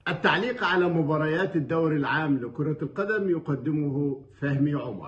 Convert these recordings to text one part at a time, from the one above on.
التعليق على مباريات الدوري العام لكرة القدم يقدمه فهمي عمر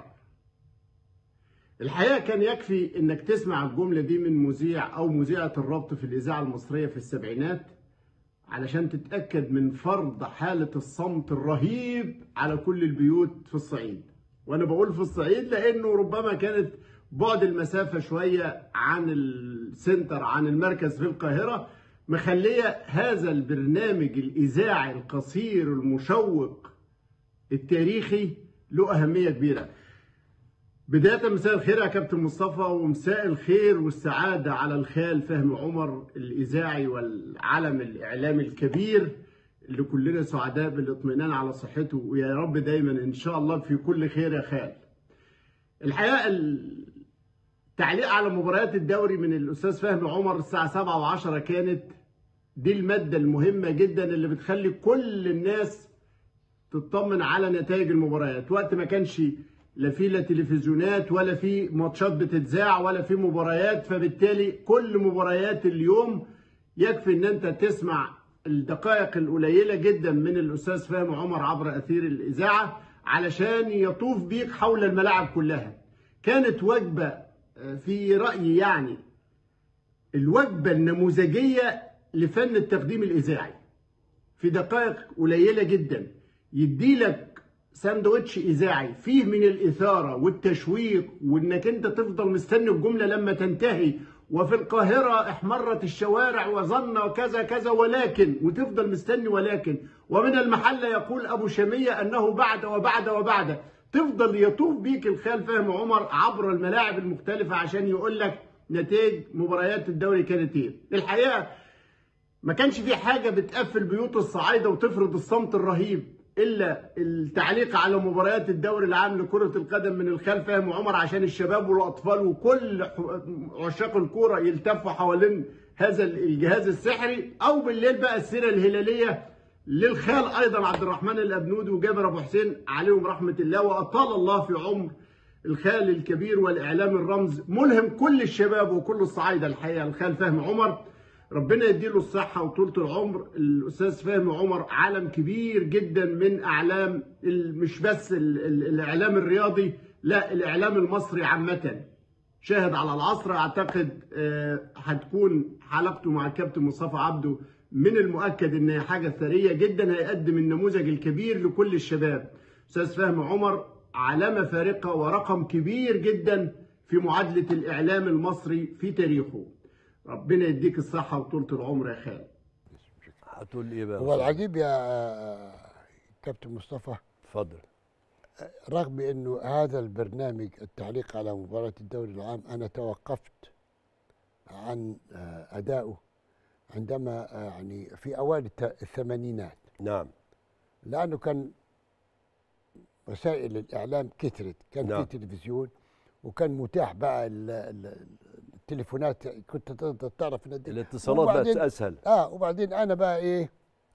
الحقيقة كان يكفي انك تسمع الجملة دي من مذيع او مذيعة الربط في الاذاعة المصرية في السبعينات علشان تتأكد من فرض حالة الصمت الرهيب على كل البيوت في الصعيد وانا بقول في الصعيد لانه ربما كانت بعد المسافة شوية عن السنتر عن المركز في القاهرة مخلية هذا البرنامج الإذاعي القصير المشوق التاريخي له أهمية كبيرة بداية مساء الخير يا كابتن مصطفى ومساء الخير والسعادة على الخال فهمي عمر الإذاعي والعلم الإعلامي الكبير اللي كلنا سعداء بالاطمئنان على صحته ويا رب دايما إن شاء الله في كل خير يا خال الحقيقة التعليق على مباريات الدوري من الأستاذ فهمي عمر الساعة 7 و10 كانت دي المادة المهمة جدا اللي بتخلي كل الناس تطمن على نتائج المباريات وقت ما كانش لا في لا تلفزيونات ولا في ماتشات بتتذاع ولا في مباريات فبالتالي كل مباريات اليوم يكفي ان انت تسمع الدقائق القليلة جدا من الأستاذ فهمي عمر عبر أثير الإذاعة علشان يطوف بيك حول الملاعب كلها كانت وجبة في رأيي يعني الوجبة النموذجية لفن التقديم الإذاعي في دقائق قليلة جدا يديلك ساندوتش إذاعي فيه من الإثارة والتشويق وإنك أنت تفضل مستني الجملة لما تنتهي وفي القاهرة احمرت الشوارع وظن وكذا كذا ولكن وتفضل مستني ولكن ومن المحلة يقول أبو شمية أنه بعد وبعد وبعد تفضل يطوف بيك الخال فهم عمر عبر الملاعب المختلفة عشان يقول لك نتائج مباريات الدوري كانت ايه الحقيقة ما كانش في حاجة بتقفل بيوت الصعايدة وتفرض الصمت الرهيب الا التعليق على مباريات الدوري العام لكرة القدم من الخال فهم عمر عشان الشباب والاطفال وكل عشاق الكورة يلتفوا حوالين هذا الجهاز السحري او بالليل بقى السيرة الهلالية للخال ايضا عبد الرحمن الابنودي وجابر ابو حسين عليهم رحمه الله واطال الله في عمر الخال الكبير والاعلام الرمز ملهم كل الشباب وكل الصعايده الحقيقه الخال فهمي عمر ربنا يديله الصحه وطولة العمر الاستاذ فهمي عمر عالم كبير جدا من اعلام مش بس الاعلام الرياضي لا الاعلام المصري عامه شاهد على العصر اعتقد هتكون حلقته مع الكابتن مصطفى عبده من المؤكد ان هي حاجه ثريه جدا هيقدم النموذج الكبير لكل الشباب استاذ فهمي عمر علامه فارقه ورقم كبير جدا في معادله الاعلام المصري في تاريخه ربنا يديك الصحه وطولة العمر يا خالد هتقول ايه بقى هو العجيب يا كابتن مصطفى اتفضل رغم انه هذا البرنامج التعليق على مباراه الدوري العام انا توقفت عن ادائه عندما يعني في اوائل الثمانينات نعم لانه كان وسائل الاعلام كثرت كان نعم. في تلفزيون وكان متاح بقى ال- ال- التليفونات كنت تقدر تعرف إن دي- الاتصالات بقت وبعدين- اسهل اه وبعدين انا بقى ايه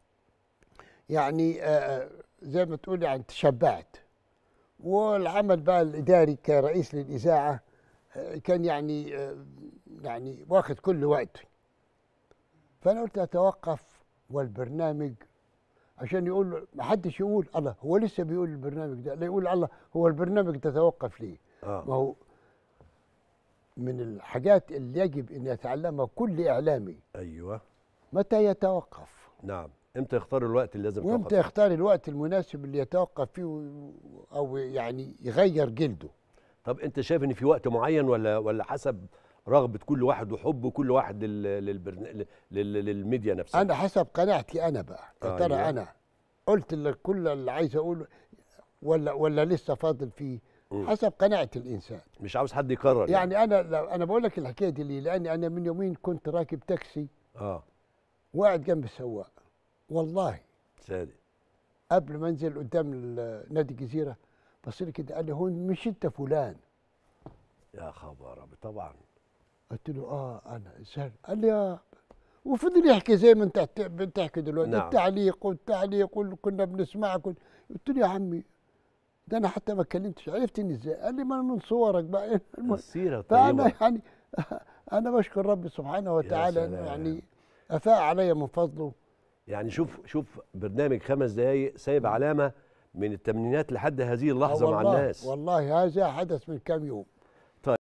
يعني آه زي ما تقول يعني تشبعت والعمل بقى الاداري كرئيس للاذاعه آه كان يعني آه يعني واخد كل وقت فانا قلت اتوقف والبرنامج عشان يقول ما حدش يقول الله هو لسه بيقول البرنامج ده لا يقول الله هو البرنامج ده توقف ليه ما اه هو من الحاجات اللي يجب ان يتعلمها كل اعلامي ايوه متى يتوقف نعم امتى يختار الوقت اللي لازم وامتى توقف يختار الوقت المناسب اللي يتوقف فيه و- او يعني يغير جلده طب انت شايف ان في وقت معين ولا ولا حسب رغبه كل واحد وحب كل واحد لل... للبرن... لل... للميديا نفسها انا حسب قناعتي انا بقى يا آه، ترى أيوة. انا قلت اللي كل اللي عايز اقوله ولا ولا لسه فاضل فيه مم. حسب قناعه الانسان مش عاوز حد يكرر يعني انا لو انا بقول لك الحكايه دي ليه لاني انا من يومين كنت راكب تاكسي اه وقاعد جنب السواق والله صادق قبل ما انزل قدام ال- نادي الجزيره بص لي كده قال لي هو مش انت فلان يا خبر أبيض، طبعا قلت له اه انا ازاي قال لي اه وفضل يحكي زي ما انت بت- بتحكي دلوقتي نعم. التعليق والتعليق واللي كنا بنسمعك وال- قلت له يا عمي ده انا حتى ما اتكلمتش عرفتني ازاي قال لي ما أنا من صورك بقى المهم. السيره فانا طيبه يعني انا بشكر ربي سبحانه وتعالى انه سلام. يعني افاء علي من فضله يعني شوف شوف برنامج خمس دقايق سايب علامه من الثمانينات لحد هذه آه اللحظه مع والله- الناس والله هذا حدث من كم يوم